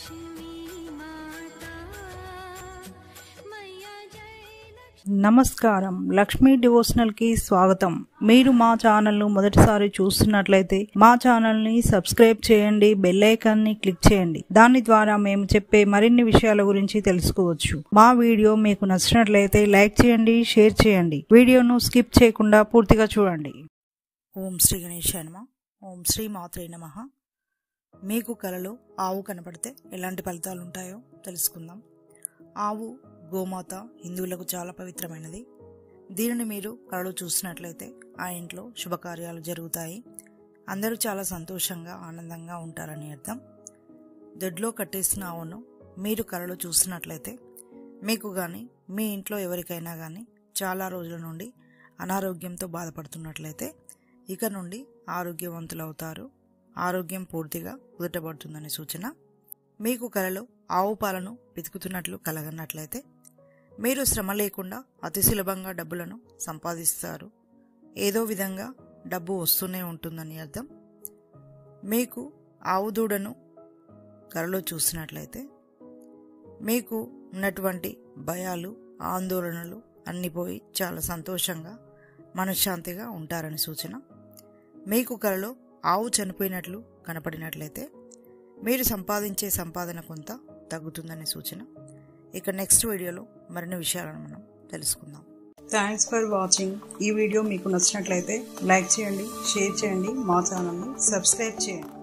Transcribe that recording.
నమస్కారం లక్ష్మీ డివోషనల్ కి స్వాగతం మీరు మా ఛానల్ ను మొదటిసారి చూస్తున్నట్లయితే మా ఛానల్ ని సబ్స్క్రైబ్ చేయండి బెల్ ఐకాన్ ని క్లిక్ చేయండి దాని ద్వారా మేము చెప్పే మరిన్ని విషయాల గురించి తెలుసుకోవచ్చు మా వీడియో మీకు నచ్చినట్లయితే లైక్ చేయండి షేర్ చేయండి వీడియోను స్కిప్ చేయకుండా పూర్తిగా చూడండి ఓం శ్రీ గణేశాయ నమ ఓం శ్రీ మాత్రే నమ మీకు కలలో ఆవు కనపడితే ఎలాంటి ఫలితాలు ఉంటాయో తెలుసుకుందాం ఆవు గోమాత హిందువులకు చాలా పవిత్రమైనది దీనిని మీరు కళలో చూసినట్లయితే ఆ ఇంట్లో శుభకార్యాలు జరుగుతాయి అందరూ చాలా సంతోషంగా ఆనందంగా ఉంటారని అర్థం దొడ్లో కట్టేసిన ఆవును మీరు కళలో చూసినట్లయితే మీకు కానీ మీ ఇంట్లో ఎవరికైనా కానీ చాలా రోజుల నుండి అనారోగ్యంతో బాధపడుతున్నట్లయితే ఇక నుండి ఆరోగ్యవంతులవుతారు ఆరోగ్యం పూర్తిగా కుదుటపడుతుందని సూచన మీకు కలలో ఆవు పాలను పితుకుతున్నట్లు కలగన్నట్లయితే మీరు శ్రమ లేకుండా అతి సులభంగా డబ్బులను సంపాదిస్తారు ఏదో విధంగా డబ్బు వస్తూనే ఉంటుందని అర్థం మీకు ఆవు దూడను కలలో చూసినట్లయితే మీకు ఉన్నటువంటి భయాలు ఆందోళనలు అన్ని పోయి చాలా సంతోషంగా మనశ్శాంతిగా ఉంటారని సూచన మీకు కలలో ఆవు చనిపోయినట్లు కనపడినట్లయితే మీరు సంపాదించే సంపాదన కొంత తగ్గుతుందనే సూచన ఇక నెక్స్ట్ వీడియోలో మరిన్ని విషయాలను మనం తెలుసుకుందాం థ్యాంక్స్ ఫర్ వాచింగ్ ఈ వీడియో మీకు నచ్చినట్లయితే లైక్ చేయండి షేర్ చేయండి మా ఛానల్ని సబ్స్క్రైబ్ చేయండి